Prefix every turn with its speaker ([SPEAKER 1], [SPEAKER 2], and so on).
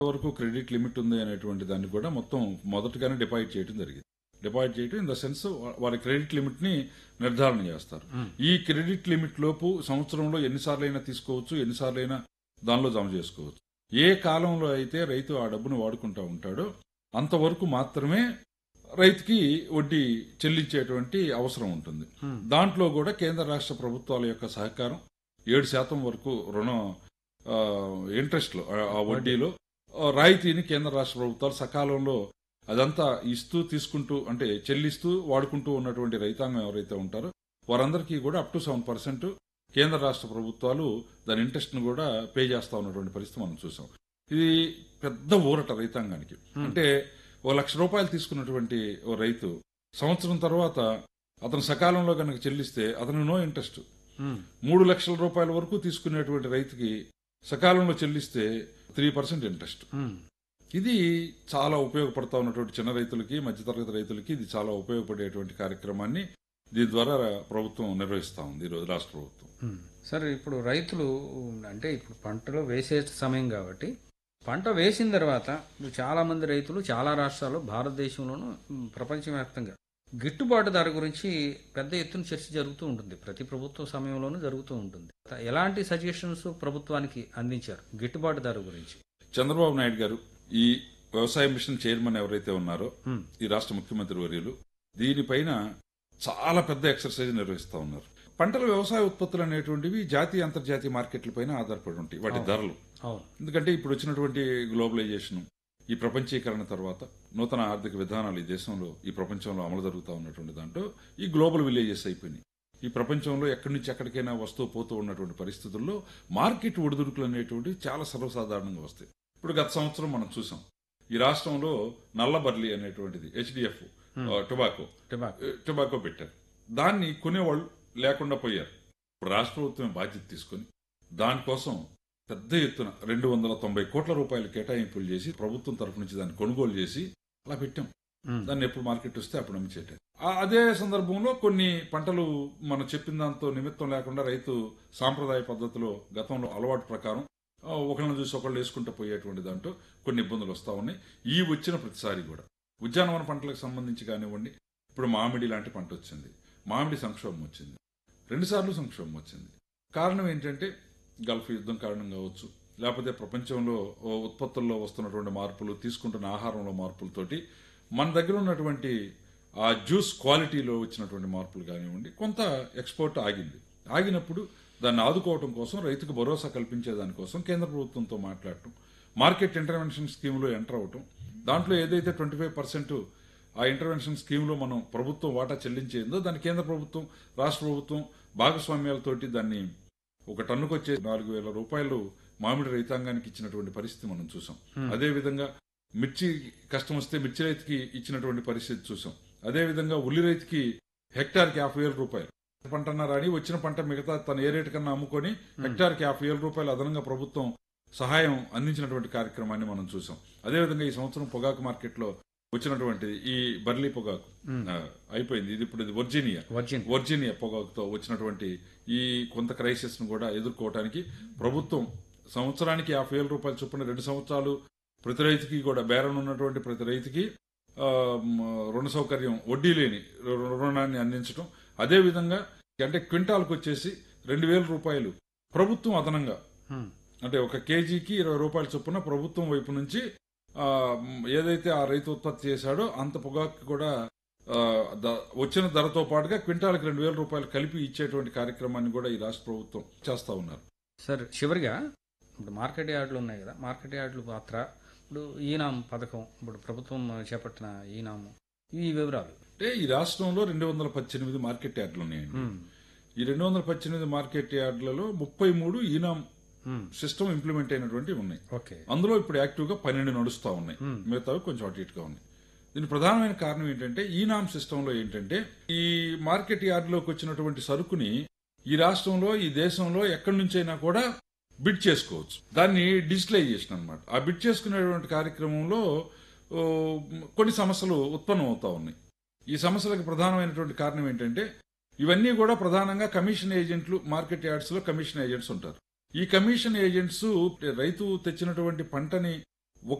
[SPEAKER 1] వరకు credit limit ఉంది అనేటువంటి దాన్ని కూడా మొత్తం మొదటగానే డిపాజిట్ చేయడం జరిగింది డిపాజిట్ చేయడం ఇన్ ద సెన్స్ వారి క్రెడిట్ లిమిట్ ని నిర్ధారణ చేస్తారు ఈ క్రెడిట్ లిమిట్ లోపు సంవత్సరంలో ఎన్నిసార్లు అయినా తీసుకోవచ్చు ఎన్నిసార్లు అయినా దానిలో జమ చేసుకోవచ్చు ఏ కాలంలో అయితే రైతు ఆ డబ్బును వాడుకుంటా ఉంటాడో అంతవరకు మాత్రమే రైతుకి వడ్డీ చెల్లించేటువంటి అవసరం ఉంటుంది దాంట్లో కూడా కేంద్ర రాష్ట్ర ప్రభుత్వాల యొక్క సహకారం ఏడు శాతం వరకు రుణ ఆ, ఇంట్రెస్ట్ లో ఆ- ఆ వడ్డీలో ఆ, రాయితీని కేంద్ర రాష్ట్ర ప్రభుత్వాలు సకాలంలో అదంతా ఇస్తూ తీసుకుంటూ అంటే చెల్లిస్తూ వాడుకుంటూ ఉన్నటువంటి రైతాంగం ఎవరైతే ఉంటారో వారందరికీ కూడా అప్ టు సెవెన్ పర్సెంట్ కేంద్ర రాష్ట్ర ప్రభుత్వాలు దాని ఇంట్రెస్ట్ ను కూడా పే చేస్తా ఉన్నటువంటి పరిస్థితి మనం చూసాం ఇది పెద్ద ఊరట రైతాంగానికి అంటే ఓ లక్ష రూపాయలు తీసుకున్నటువంటి ఓ రైతు సంవత్సరం తర్వాత అతను సకాలంలో కనుక చెల్లిస్తే అతను నో ఇంట్రెస్ట్ మూడు లక్షల రూపాయల వరకు తీసుకునేటువంటి రైతుకి సకాలంలో చెల్లిస్తే త్రీ పర్సెంట్ ఇంట్రెస్ట్ ఇది చాలా ఉపయోగపడతా ఉన్నటువంటి చిన్న రైతులకి మధ్యతరగతి రైతులకి ఇది చాలా ఉపయోగపడేటువంటి కార్యక్రమాన్ని దీని ద్వారా ప్రభుత్వం నిర్వహిస్తా ఉంది ఈరోజు రాష్ట్ర ప్రభుత్వం
[SPEAKER 2] సార్ ఇప్పుడు రైతులు అంటే ఇప్పుడు పంటలో వేసే సమయం కాబట్టి పంట వేసిన తర్వాత ఇప్పుడు చాలా మంది రైతులు చాలా రాష్ట్రాల్లో భారతదేశంలోనూ ఉమ్, ప్రపంచవ్యాప్తంగా గిట్టుబాటు ధర గురించి పెద్ద ఎత్తున చర్చ జరుగుతూ ఉంటుంది ప్రతి ప్రభుత్వ సమయంలోనూ జరుగుతూ ఉంటుంది ఎలాంటి సజెషన్స్ ప్రభుత్వానికి అందించారు గిట్టుబాటు ధర గురించి
[SPEAKER 1] చంద్రబాబు నాయుడు గారు ఈ వ్యవసాయ మిషన్ చైర్మన్ ఎవరైతే ఉన్నారో
[SPEAKER 2] ఉమ్,
[SPEAKER 1] ఈ రాష్ట్ర ముఖ్యమంత్రి వర్యులు దీనిపైన చాలా పెద్ద ఎక్సర్సైజ్ నిర్వహిస్తా ఉన్నారు పంటల వ్యవసాయ ఉత్పత్తులు అనేటువంటివి జాతీయ అంతర్జాతీయ మార్కెట్లపైన ఆధారపడి ఉంటాయి వాటి ధరలు
[SPEAKER 2] అవును
[SPEAKER 1] ఎందుకంటే ఇప్పుడు వచ్చినటువంటి గ్లోబలైజేషన్ ఈ ప్రపంచీకరణ తర్వాత నూతన ఆర్థిక విధానాలు ఈ దేశంలో ఈ ప్రపంచంలో అమలు జరుగుతూ ఉన్నటువంటి దాంట్లో ఈ గ్లోబల్ విలేజెస్ అయిపోయినాయి ఈ ప్రపంచంలో ఎక్కడి నుంచి ఎక్కడికైనా వస్తూ పోతూ ఉన్నటువంటి పరిస్థితుల్లో మార్కెట్ ఒడిదుడుకులు అనేటువంటివి చాలా సర్వసాధారణంగా వస్తాయి ఇప్పుడు గత సంవత్సరం మనం చూసాం ఈ రాష్ట్రంలో నల్ల బర్లీ అనేటువంటిది హెచ్డిఎఫ్ టొబాకో
[SPEAKER 2] టొబాకో
[SPEAKER 1] టొబాకో పెట్టారు దాన్ని కొనేవాళ్ళు లేకుండా పోయారు ఇప్పుడు రాష్ట్ర ప్రభుత్వం బాధ్యత తీసుకొని దానికోసం పెద్ద ఎత్తున రెండు వందల తొంభై కోట్ల రూపాయలు కేటాయింపులు చేసి ప్రభుత్వం తరఫు నుంచి దాన్ని కొనుగోలు చేసి అలా పెట్టాం
[SPEAKER 2] ఉమ్,
[SPEAKER 1] దాన్ని ఎప్పుడు మార్కెట్ వస్తే అప్పుడు అమ్మిచేట అదే సందర్భంలో కొన్ని పంటలు మనం చెప్పిన దాంతో నిమిత్తం లేకుండా రైతు సాంప్రదాయ పద్ధతిలో గతంలో అలవాటు ప్రకారం ఆ, ఒకళ్ళని చూసి ఒకళ్ళు వేసుకుంటూ పోయేటువంటి దాంట్లో కొన్ని ఇబ్బందులు వస్తా ఉన్నాయి ఈ వచ్చిన ప్రతిసారి కూడా ఉద్యానవన పంటలకు సంబంధించి కానివ్వండి ఇప్పుడు మామిడి లాంటి పంట వచ్చింది మామిడి సంక్షోభం వచ్చింది రెండుసార్లు సంక్షోభం వచ్చింది కారణం ఏంటంటే గల్ఫ్ యుద్ధం కారణం కావచ్చు లేకపోతే ప్రపంచంలో ఓ ఉత్పత్తుల్లో వస్తున్నటువంటి మార్పులు తీసుకుంటున్న ఆహారంలో మార్పులతోటి మన దగ్గర ఉన్నటువంటి ఆ జ్యూస్ క్వాలిటీలో వచ్చినటువంటి మార్పులు కానివ్వండి కొంత ఎక్స్పోర్ట్ ఆగింది ఆగినప్పుడు దాన్ని ఆదుకోవడం కోసం రైతుకు భరోసా కల్పించే దానికోసం కేంద్ర ప్రభుత్వంతో మాట్లాడటం మార్కెట్ ఇంటర్వెన్షన్ స్కీమ్లో ఎంటర్ అవటం దాంట్లో ఏదైతే ట్వంటీ ఫైవ్ పర్సెంట్ ఆ ఇంటర్వెన్షన్ స్కీమ్లో మనం ప్రభుత్వం వాటా చెల్లించేందో దాన్ని కేంద్ర ప్రభుత్వం రాష్ట్ర ప్రభుత్వం భాగస్వామ్యాలతోటి దాన్ని ఒక టన్నుకు వచ్చే నాలుగు వేల రూపాయలు మామిడి రైతాంగానికి ఇచ్చినటువంటి పరిస్థితి మనం చూసాం అదే విధంగా మిర్చి కష్టం వస్తే మిర్చి రైతుకి ఇచ్చినటువంటి పరిస్థితి చూసాం అదే విధంగా ఉల్లి రైతుకి హెక్టార్కి యాభై వేల రూపాయలు పంట అన్నారు అని వచ్చిన పంట మిగతా తన ఏ రేటు కన్నా అమ్ముకొని హెక్టార్కి యాభై వేల రూపాయలు అదనంగా ప్రభుత్వం సహాయం అందించినటువంటి కార్యక్రమాన్ని మనం చూసాం అదేవిధంగా ఈ సంవత్సరం పొగాకు మార్కెట్లో వచ్చినటువంటి ఈ బర్లీ పొగాకు ఆ, అయిపోయింది ఇది ఇప్పుడు ఇది వర్జీనియా
[SPEAKER 2] వర్జిన్
[SPEAKER 1] వర్జీనియా పొగాకుతో వచ్చినటువంటి ఈ కొంత క్రైసిస్ ను కూడా ఎదుర్కోవడానికి ప్రభుత్వం సంవత్సరానికి యాభై వేల రూపాయలు చొప్పున రెండు సంవత్సరాలు ప్రతి రైతుకి కూడా బేరం ఉన్నటువంటి ప్రతి రైతుకి ఆ, మ, రుణ సౌకర్యం వడ్డీ లేని రు- రుణాన్ని అందించడం అదే విధంగా అంటే క్వింటాల్కి వచ్చేసి రెండు వేల రూపాయలు ప్రభుత్వం అదనంగా
[SPEAKER 2] ఉమ్,
[SPEAKER 1] అంటే ఒక కేజీకి ఇరవై రూపాయల చొప్పున ప్రభుత్వం వైపు నుంచి ఆ, మ్, ఏదైతే ఆ రైతు ఉత్పత్తి చేశాడో అంత పొగాకు కూడా ఆ, ద- వచ్చిన ధరతో పాటుగా క్వింటాల్కి రెండు వేల రూపాయలు కలిపి ఇచ్చేటువంటి కార్యక్రమాన్ని కూడా ఈ రాష్ట్ర ప్రభుత్వం చేస్తా ఉన్నారు
[SPEAKER 2] సార్ చివరిగా ఇప్పుడు మార్కెట్ యార్డులు ఉన్నాయి కదా మార్కెట్ యార్డుల పాత్ర ఇప్పుడు ఈనాం పథకం ఇప్పుడు ప్రభుత్వం చేపట్టిన ఈనాము ఈ వివరాలు
[SPEAKER 1] అంటే ఈ రాష్ట్రంలో రెండు వందల పద్దెనిమిది మార్కెట్ యార్డులు ఉన్నాయండి
[SPEAKER 2] ఉమ్,
[SPEAKER 1] ఈ రెండు వందల పద్దెనిమిది మార్కెట్ యార్డులలో ముప్పై మూడు ఈనాం
[SPEAKER 2] ఉమ్,
[SPEAKER 1] సిస్టమ్ ఇంప్లిమెంట్ అయినటువంటి ఉన్నాయి
[SPEAKER 2] ఓకే
[SPEAKER 1] అందులో ఇప్పుడు యాక్టివ్ గా పన్నెండు నడుస్తా ఉన్నాయి
[SPEAKER 2] Hmm.
[SPEAKER 1] మిగతావి కొంచెం అటు ఇటుగా ఉన్నాయి దీని ప్రధానమైన కారణం ఏంటంటే ఈ నామ్ సిస్టమ్ లో ఏంటంటే ఈ మార్కెట్ యార్డులోకి వచ్చినటువంటి సరుకుని ఈ రాష్ట్రంలో ఈ దేశంలో ఎక్కడి నుంచైనా కూడా బిడ్ చేసుకోవచ్చు దాన్ని డిజిటలైజేషన్ అన్నమాట ఆ బిడ్ చేసుకునేటువంటి కార్యక్రమంలో ఓ, కొన్ని సమస్యలు ఉత్పన్నం అవుతా ఉన్నాయి ఈ సమస్యలకు ప్రధానమైనటువంటి కారణం ఏంటంటే ఇవన్నీ కూడా ప్రధానంగా కమిషన్ ఏజెంట్లు మార్కెట్ యార్డ్స్ లో కమిషన్ ఏజెంట్స్ ఉంటారు ఈ కమిషన్ ఏజెంట్స్ రైతు తెచ్చినటువంటి పంటని